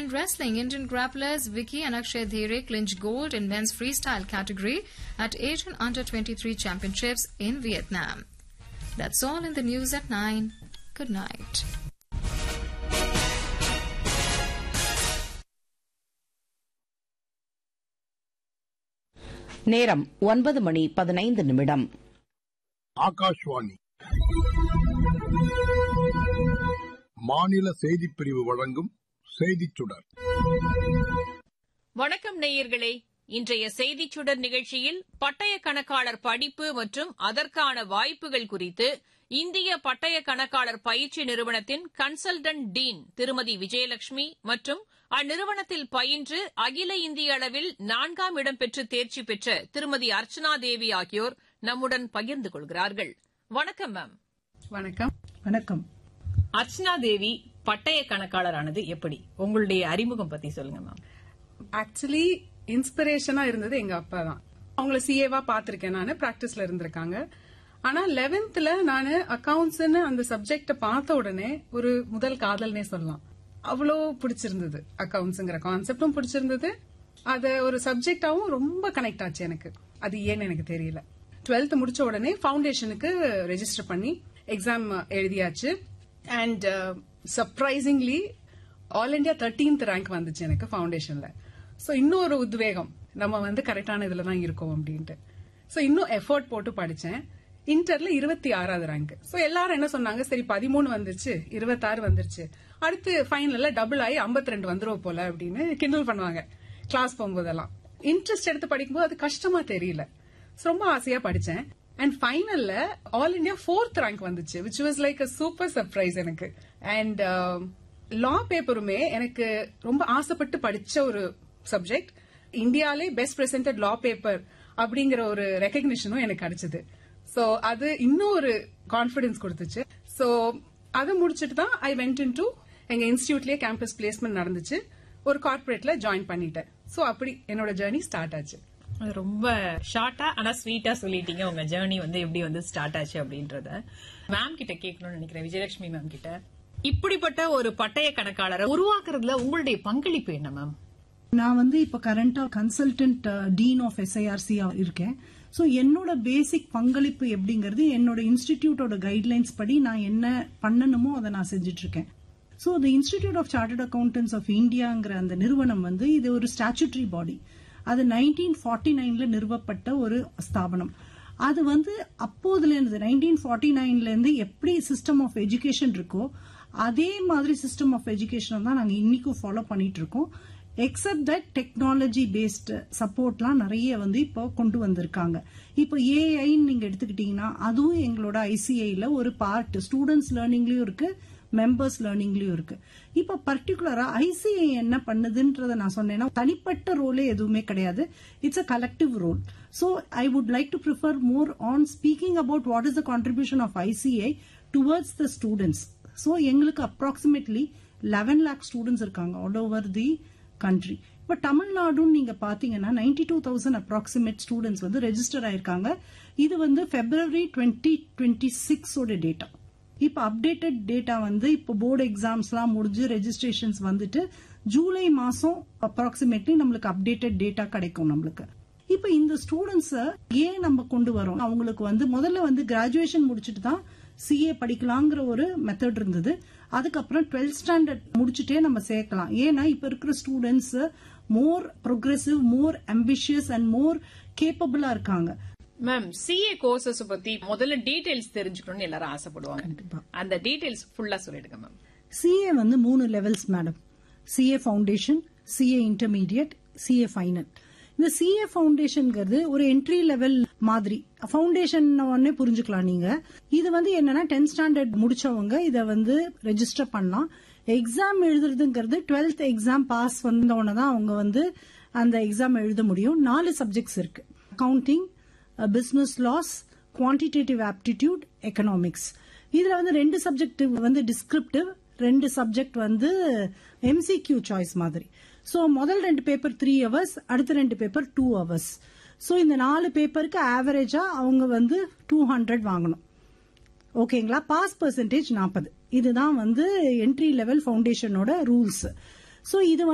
in wrestling, Indian grapplers Vicky and Akshay Dhere clinched gold in men's freestyle category at Asian Under 23 Championships in Vietnam. That's all in the news at 9. Good night. நேரம் ஒன்பது மணி பதினைந்து நிமிடம் ஆகாஷ்வாணி மாநில செய்திப் பிரிவு வழங்கும் செய்திச் சுடர் வணக்கம் நேயர்களே இன்றைய செய்திச் சுடர் நிகழ்ச்சியில் பட்டய கணக்காளர் படிப்பு மற்றும் அதற்கான வாய்ப்புகள் குறித்து இந்திய பட்டய கணக்காளர் பயிற்சி நிறுவனத்தின் கன்சல்டன்ட் டீன் திருமதி விஜயலட்சுமி மற்றும் அந்நிறுவனத்தில் பயின்று அகில இந்திய அளவில் நான்காம் இடம் பெற்று தேர்ச்சி பெற்ற திருமதி அர்ச்சனா தேவி ஆகியோர் நம்முடன் பகிர்ந்து கொள்கிறார்கள் வணக்கம் மேம் வணக்கம் வணக்கம் அர்ச்சனா தேவி பட்டய கணக்காளரானது எப்படி உங்களுடைய அறிமுகம் பத்தி சொல்லுங்க மேம் ஆக்சுவலி இன்ஸ்பிரேஷனா இருந்தது எங்க அப்பா தான் அவங்கள சிஏவா பாத்திருக்கேன் நானு பிராக்டிஸ்ல இருந்திருக்காங்க ஆனா லெவன்த்ல நானு அக்கவுண்ட்ஸ் அந்த சப்ஜெக்ட பார்த்த உடனே ஒரு முதல் காதல்னே சொல்லலாம் அவ்வளோ பிடிச்சிருந்தது அக்கவுண்ட்ஸ்ங்கிற கான்செப்டும் பிடிச்சிருந்தது அது ஒரு சப்ஜெக்டாவும் ரொம்ப கனெக்ட் ஆச்சு எனக்கு அது ஏன்னு எனக்கு தெரியல டுவெல்த் முடிச்ச உடனே ஃபவுண்டேஷனுக்கு ரெஜிஸ்டர் பண்ணி எக்ஸாம் எழுதியாச்சு and surprisingly all India thirteenth rank வந்துச்சு எனக்கு ஃபவுண்டேஷன்ல ஸோ இன்னும் ஒரு உத்வேகம் நம்ம வந்து கரெக்டான இதுல தான் இருக்கோம் அப்படின்ட்டு ஸோ இன்னும் எஃபோர்ட் போட்டு படிச்சேன் இன்டர்ல இருபத்தி ஆறாவது ரேங்க் ஸோ எல்லாரும் என்ன சொன்னாங்க சரி பதிமூணு வந்துருச்சு இருபத்தாறு வந்துருச்சு அடுத்து ஃபைனல்ல டபுள் ஆகி ஐம்பத்தி ரெண்டு வந்துருவோம் போல அப்படின்னு கிண்டல் பண்ணுவாங்க கிளாஸ் போகும்போதெல்லாம் இன்ட்ரெஸ்ட் எடுத்து படிக்கும்போது அது கஷ்டமா தெரியல So, ரொம்ப ஆசையா படிச்சேன் அண்ட் ஃபைனல்ல ஆல் இண்டியா ஃபோர்த் ரேங்க் வந்துச்சு which was like a super surprise எனக்கு அண்ட் லா பேப்பருமே எனக்கு ரொம்ப ஆசைப்பட்டு படிச்ச ஒரு சப்ஜெக்ட் இந்தியாலே பெஸ்ட் பிரசன்டட் லா பேப்பர் அப்படிங்கிற ஒரு ரெக்கக்னிஷனும் எனக்கு கிடைச்சது சோ அது இன்னும் ஒரு கான்பிடன்ஸ் கொடுத்துச்சு சோ அதை முடிச்சிட்டு தான் ஐ வென்ட் இன் டு எங்க இன்ஸ்டியூட்லயே கேம்பஸ் பிளேஸ்மெண்ட் நடந்துச்சு ஒரு கார்பரேட்ல ஜாயின் பண்ணிட்டேன் சோ அப்படி என்னோட ஜேர்னி ஸ்டார்ட் ஆச்சு அது ரொம்ப ஷார்ட்டா ஆனா ஸ்வீட்டா சொல்லிட்டீங்க உங்க ஜேர்னி வந்து எப்படி வந்து ஸ்டார்ட் ஆச்சு அப்படின்றத மேம் கிட்ட கேட்கணும்னு நினைக்கிறேன் விஜயலட்சுமி மேம் கிட்ட இப்படிப்பட்ட ஒரு பட்டய கணக்காளரை உருவாக்குறதுல உங்களுடைய பங்களிப்பு என்ன மேம் நான் வந்து இப்ப கரண்டா கன்சல்டன்ட் டீன் ஆஃப் எஸ்ஐஆர்சி இருக்கேன் சோ என்னோட பேசிக் பங்களிப்பு எப்படிங்கிறது என்னோட இன்ஸ்டிடியூட்டோட கைட்லைன்ஸ் படி நான் என்ன பண்ணணுமோ அதை நான் செஞ்சுட்டு இருக்கேன் so the institute of chartered accountants of இந்தியாங்கிற அந்த நிறுவனம் வந்து இது ஒரு ஸ்டாச்சுட்டரி பாடி அது நைன்டீன் ஃபார்ட்டி நைன்ல நிறுவப்பட்ட ஒரு ஸ்தாபனம் அது வந்து அப்போதுல இருந்து நைன்டீன் ஃபார்ட்டி நைன்ல இருந்து எப்படி சிஸ்டம் ஆஃப் எஜுகேஷன் இருக்கோ அதே மாதிரி சிஸ்டம் ஆஃப் எஜுகேஷன் தான் நாங்க இன்னைக்கும் ஃபாலோ பண்ணிட்டு இருக்கோம் எக்ஸப்ட் தட் டெக்னாலஜி பேஸ்ட் சப்போர்ட்லாம் நிறைய வந்து இப்போ கொண்டு வந்திருக்காங்க இப்போ ஏஐன்னு நீங்க எடுத்துக்கிட்டீங்கன்னா அதுவும் எங்களோட ஐசிஐல ஒரு பார்ட் ஸ்டூடெண்ட்ஸ் லேர்னிங்லயும் இருக்கு மெம்பர்ஸ் லேர்னிங்லயும் இருக்கு இப்ப பர்டிகுலரா ஐசிஐ என்ன பண்ணுதுன்றத நான் சொன்னேன்னா தனிப்பட்ட ரோலே எதுவுமே கிடையாது it's a collective role so I would like to prefer more on speaking about what is the contribution of ICI towards the students so எங்களுக்கு அப்ராக்சிமேட்லி லெவன் லேக் ஸ்டூடெண்ட்ஸ் இருக்காங்க ஆல் ஓவர் தி கண்ட்ரி இப்ப தமிழ்நாடுன்னு நீங்க பாத்தீங்கன்னா ninety two thousand approximate students வந்து register ஆயிருக்காங்க இது வந்து பிப்ரவரி டுவெண்ட்டி டுவெண்ட்டி சிக்ஸோட டேட்டா இப்ப அப்டேட்டட் டேட்டா வந்து இப்ப போர்டு எக்ஸாம்ஸ்லாம் முடிஞ்சு ரெஜிஸ்ட்ரேஷன்ஸ் வந்துட்டு ஜூலை மாசம் அப்ராக்சிமேட்லி நம்மளுக்கு அப்டேட்டட் டேட்டா கிடைக்கும் நம்மளுக்கு இப்ப இந்த ஸ்டூடெண்ட்ஸ ஏன் நம்ம கொண்டு வரோம் அவங்களுக்கு வந்து முதல்ல வந்து கிராஜுவேஷன் முடிச்சுட்டு தான் சிஏ படிக்கலாங்கிற ஒரு மெத்தட் இருந்தது அதுக்கப்புறம் டுவெல்த் ஸ்டாண்டர்ட் முடிச்சுட்டே நம்ம சேர்க்கலாம் ஏன்னா இப்ப இருக்கிற students more progressive more ambitious and more கேப்பபிளா இருக்காங்க மேம் சிஏ கோர்சஸ் பத்தி முதல்ல டீடைல்ஸ் தெரிஞ்சுக்கணும்னு எல்லாரும் ஆசைப்படுவாங்க அந்த டீடைல்ஸ் ஃபுல்லா சொல்லிடுங்க மேம் சிஏ வந்து மூணு levels madam CA foundation CA intermediate CA final இந்த சிஏ ஃபவுண்டேஷன்ங்கிறது ஒரு என்ட்ரி லெவல் மாதிரி ஃபவுண்டேஷன் உடனே புரிஞ்சுக்கலாம் நீங்க இது வந்து என்னன்னா டென்த் ஸ்டாண்டர்ட் முடிச்சவங்க இத வந்து ரெஜிஸ்டர் பண்ணலாம் எக்ஸாம் எழுதுறதுங்கிறது டுவெல்த் எக்ஸாம் பாஸ் வந்தவொடனே தான் அவங்க வந்து அந்த எக்ஸாம் எழுத முடியும் நாலு சப்ஜெக்ட்ஸ் இருக்கு accounting business laws quantitative aptitude economics இதுல வந்து ரெண்டு சப்ஜெக்ட் வந்து டிஸ்கிரிப்டிவ் ரெண்டு சப்ஜெக்ட் வந்து எம்சிக்யூ சாய்ஸ் மாதிரி சோ முதல் ரெண்டு பேப்பர் த்ரீ ஹவர்ஸ் அடுத்த ரெண்டு பேப்பர் டூ ஹவர்ஸ் சோ இந்த நாலு பேப்பருக்கு ஆவரேஜா அவங்க வந்து டூ ஹண்ட்ரட் வாங்கணும் ஓகேங்களா பாஸ் பெர்சன்டேஜ் நாற்பது இதுதான் வந்து என்ட்ரி லெவல் ஃபவுண்டேஷனோட ரூல்ஸ் சோ இது